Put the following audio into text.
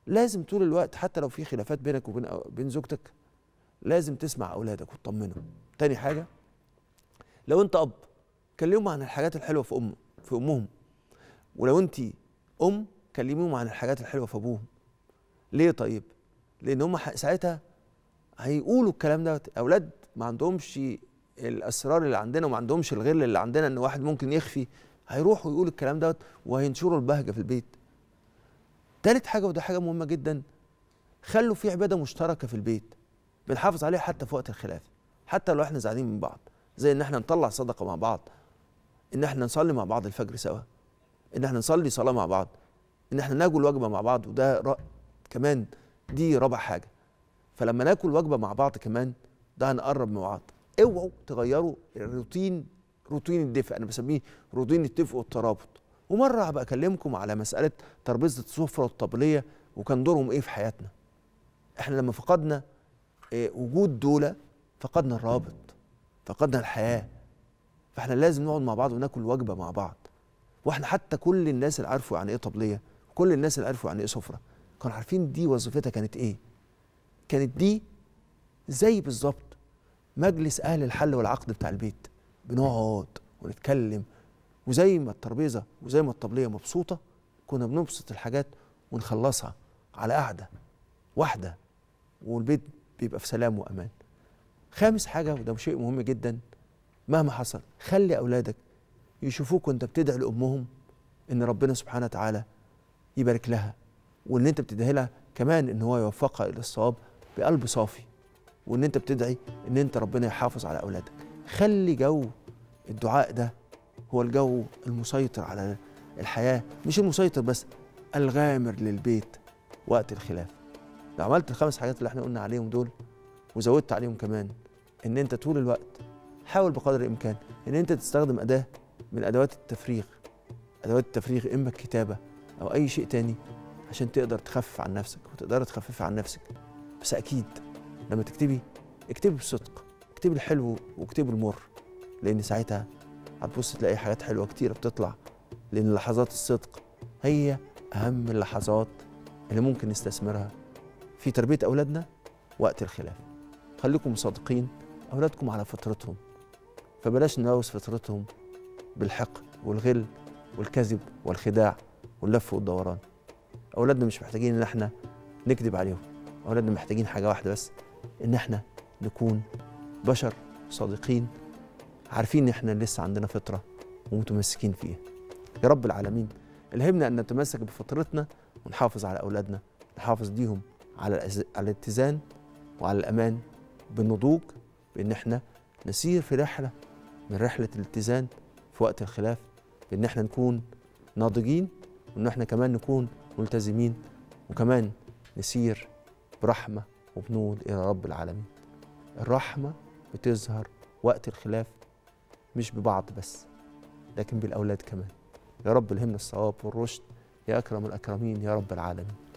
لازم طول الوقت حتى لو في خلافات بينك وبين بين زوجتك لازم تسمع اولادك وتطمنهم تاني حاجه لو انت اب كلمهم عن الحاجات الحلوه في ام في امهم ولو انت ام كلميهم عن الحاجات الحلوه في ابوهم ليه طيب لان هم ح- ساعتها هيقولوا الكلام ده اولاد ما عندهمش الاسرار اللي عندنا وما عندهمش الغل اللي عندنا ان واحد ممكن يخفي هيروحوا يقولوا الكلام دوت وهينشروا البهجه في البيت تالت حاجه وده حاجه مهمه جدا خلوا في عباده مشتركه في البيت بنحافظ عليها حتى في وقت الخلاف حتى لو احنا زعلانين من بعض زي ان احنا نطلع صدقه مع بعض ان احنا نصلي مع بعض الفجر سوا ان احنا نصلي صلاه مع بعض ان احنا ناكل وجبه مع بعض وده رأ... كمان دي رابع حاجه فلما ناكل وجبه مع بعض كمان ده هنقرب من بعض اوعوا تغيروا الروتين روتين الدفء انا بسميه روتين الدفء والترابط ومره هبقى اكلمكم على مساله ترابيزه السفره والطبليه وكان دورهم ايه في حياتنا احنا لما فقدنا إيه وجود دولة فقدنا الرابط فقدنا الحياه فاحنا لازم نقعد مع بعض وناكل وجبه مع بعض واحنا حتى كل الناس اللي عرفوا يعني ايه طبليه كل الناس اللي عرفوا يعني ايه سفره كانوا عارفين دي وظيفتها كانت ايه كانت دي زي بالظبط مجلس اهل الحل والعقد بتاع البيت بنقعد ونتكلم وزي ما الترابيزه وزي ما الطبليه مبسوطه كنا بنبسط الحاجات ونخلصها على قعده واحده والبيت بيبقى في سلام وامان خامس حاجه وده شيء مهم جدا مهما حصل خلي اولادك يشوفوك وانت بتدعي لامهم ان ربنا سبحانه وتعالى يبارك لها وان انت بتدعي لها كمان ان هو يوفقها الى الصواب بقلب صافي وان انت بتدعي ان انت ربنا يحافظ على اولادك خلي جو الدعاء ده هو الجو المسيطر على الحياه مش المسيطر بس الغامر للبيت وقت الخلاف لو عملت الخمس حاجات اللي احنا قلنا عليهم دول وزودت عليهم كمان ان انت طول الوقت حاول بقدر الامكان ان انت تستخدم اداه من ادوات التفريغ ادوات التفريغ اما الكتابه او اي شيء تاني عشان تقدر تخفف عن نفسك وتقدر تخفف عن نفسك بس اكيد لما تكتبي اكتبي بصدق اكتبي الحلو واكتبي المر لان ساعتها هتبص تلاقي حاجات حلوه كتيره بتطلع لان لحظات الصدق هي اهم اللحظات اللي ممكن نستثمرها في تربيه اولادنا وقت الخلاف خليكم صادقين اولادكم على فطرتهم فبلاش نلوث فطرتهم بالحقد والغل والكذب والخداع واللف والدوران اولادنا مش محتاجين ان احنا نكذب عليهم اولادنا محتاجين حاجه واحده بس ان احنا نكون بشر صادقين عارفين ان احنا لسه عندنا فطره ومتمسكين فيها يا رب العالمين الهمنا ان نتمسك بفطرتنا ونحافظ على اولادنا نحافظ ليهم على الأز- على الاتزان وعلى الامان بالنضوج بان احنا نسير في رحله من رحله الاتزان في وقت الخلاف بان احنا نكون ناضجين وان احنا كمان نكون ملتزمين وكمان نسير برحمه وبنور الى رب العالمين الرحمه بتظهر وقت الخلاف مش ببعض بس لكن بالاولاد كمان يا رب الهمنا الصواب والرشد يا اكرم الاكرمين يا رب العالمين